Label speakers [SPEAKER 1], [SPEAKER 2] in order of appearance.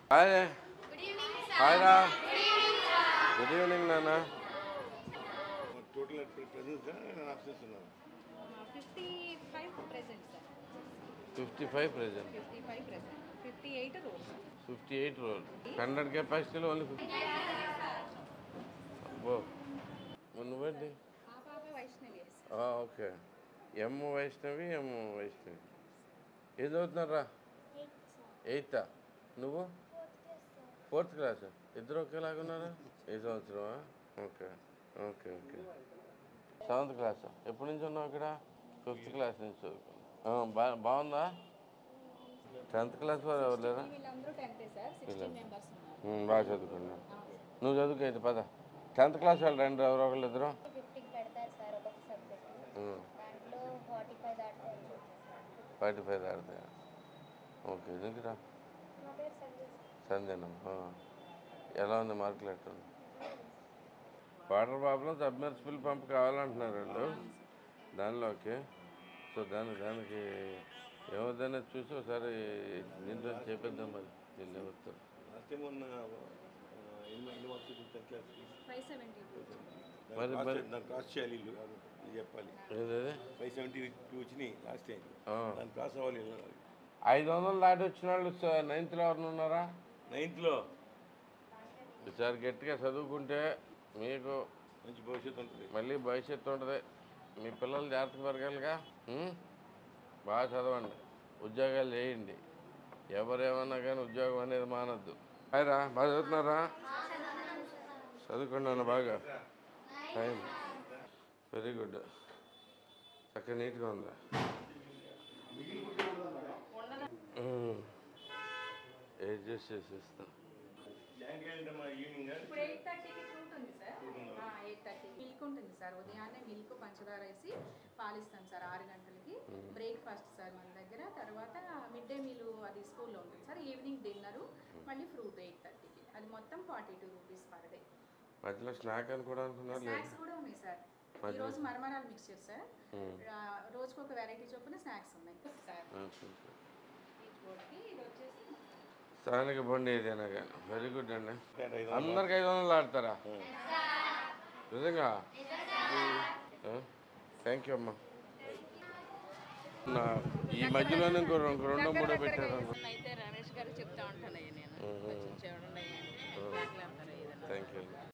[SPEAKER 1] Hi hi రా good evening నాన్న
[SPEAKER 2] total presence options ఉన్నారు
[SPEAKER 3] fifty five present sir
[SPEAKER 1] fifty five present
[SPEAKER 3] fifty five present fifty eight rolls
[SPEAKER 1] fifty eight roll hundred కెపాసిటీలో only fifty అబ్బో నువ్వేంటి
[SPEAKER 3] ఆ పాప వైష్ణవి
[SPEAKER 1] ఆ, okay M Vaishnavi M Vaishnavi ఏది చదువుతున్నారా ఎయితా నువ్వు ఫోర్త్ క్లాస్ ఇద్దరు ఒకేలాగా ఉన్నారా ఏ సంవత్సరమా okay okay okay seventh class ఎప్పటి నుంచి ఉన్నావు ఇక్కడ ఫిఫ్త్ క్లాస్ నుంచి చదువుకున్నావు ఆ, బా బాగుందా టెన్త్ క్లాస్ వారు ఎవరు లేరా
[SPEAKER 3] వీళ్ళందరూ టెన్త్ సార్ సిక్స్టీన్ మెంబర్స్ ఉన్నారు
[SPEAKER 1] ఉమ్, బాగా చదువుకున్నావు నువ్వు చదువుకైతే పద టెన్త్ క్లాస్ వాళ్ళు రెండు ఎవరో ఒకళ్ళు ఇద్దరు
[SPEAKER 4] ఫిఫ్టీకి పెడతారు సార్ ఒక్కొక్క సబ్జెక్ట్
[SPEAKER 1] ఉమ్,
[SPEAKER 4] దాంట్లో ఫార్టీ ఫైవ్ దాటితే
[SPEAKER 1] ఫార్టీ ఫైవ్ దాడతాయా ఓకే ఎందుకురా
[SPEAKER 4] నా పేరు సందేశ్
[SPEAKER 1] సందేనం ఎలా ఉంది మార్కులు ఎట్లా ఉంది వాటర్ ప్రాబ్లం సబ్మెర్సిబుల్ పంప్ కావాలంటున్నారు వాళ్ళు దానిలోకి సో దాని దానికి ఏమవుతుందనే చూసి ఒకసారి దీంతో చేపిద్దాం మరి దీన్ని ఎవరితో
[SPEAKER 2] లాస్ట్ టైం ఉన్న ఎన్ని ఎన్ని marks tenth class
[SPEAKER 3] five seventy two
[SPEAKER 1] మరి మరి
[SPEAKER 2] దాన్ని క్రాస్ చేయాలి వీళ్ళు ఇది చెప్పాలి
[SPEAKER 1] ఏదది
[SPEAKER 2] ఫైవ్ సెవెంటీ టూ వచ్చినాయి లాస్ట్ టైం
[SPEAKER 1] ఆ.
[SPEAKER 2] దాన్ని క్రాస్ అవ్వాలి
[SPEAKER 1] ఐదు వందలు దాటి వచ్చిన వాళ్ళు స- నైన్త్లో ఎవరిని ఉన్నారా
[SPEAKER 2] నైన్త్లో
[SPEAKER 1] ఈసారి గట్టిగా చదువుకుంటే మీకు
[SPEAKER 2] మంచి భవిష్యత్తు ఉంటుంది
[SPEAKER 1] మళ్ళీ భవిష్యత్తు ఉంటుంది మీ పిల్లలు జాగ్రత్త పెరగాలిగా ఉం? బాగా చదవండి ఉద్యోగాలు చేయండి ఎవరేమన్నా కానీ ఉద్యోగం అనేది మానద్దు హాయ్రా బాగా చదువుతున్నారా చదువుకోండి అన్న బాగా టైం వెరీ గుడ్ చక్కగా నీట్గా ఉందా అడ్జస్ట్ చేసేస్తాం
[SPEAKER 2] ఈవినింగ్
[SPEAKER 3] ఇప్పుడు ఎయిట్ థర్టీకి ఫ్రూట్ ఉంది సార్ ఎయిట్ థర్టీ మిల్క్ ఉంటుంది సార్ ఉదయాన్నే మిల్క్ పంచదార వేసి పాలిస్తాం సార్ ఆరు గంటలకి బ్రేక్ఫాస్ట్ సార్ మన దగ్గర తర్వాత మిడ్ డే మీల్ అది స్కూల్లో ఉంటుంది సార్ ఈవినింగ్ డిన్నర్ మళ్ళీ ఫ్రూట్ ఎయిట్ థర్టీకి అది మొత్తం forty two rupees per day
[SPEAKER 1] మధ్యలో స్నాక్ అని కూడా అనుకున్నారు లేదు
[SPEAKER 3] స్నాక్స్ కూడా ఉన్నాయి సార్ ఈ రోజు మరమరాలు మిక్స్చర్ సార్ రా- రోజుకు ఒక వెరైటీ చొప్పున స్నాక్స్ ఉన్నాయి సార్ ఈచ్ బోర్డ్కి ఇది వచ్చేసి
[SPEAKER 1] స్థానిక బండి ఏదైనా కానీ వెరీ గుడ్ అండి అందరికి ఐదు వందలు ఆడతారా నిజంగా థ్యాంక్ యూ అమ్మా నా ఈ మధ్యలోనే ఇంకో రెండు రెండో మూడో పెట్టారు
[SPEAKER 5] అయితే రమేష్ గారు చెప్తా ఉంటాను నేను కొంచెం చూడండి
[SPEAKER 1] థ్యాంక్ యూ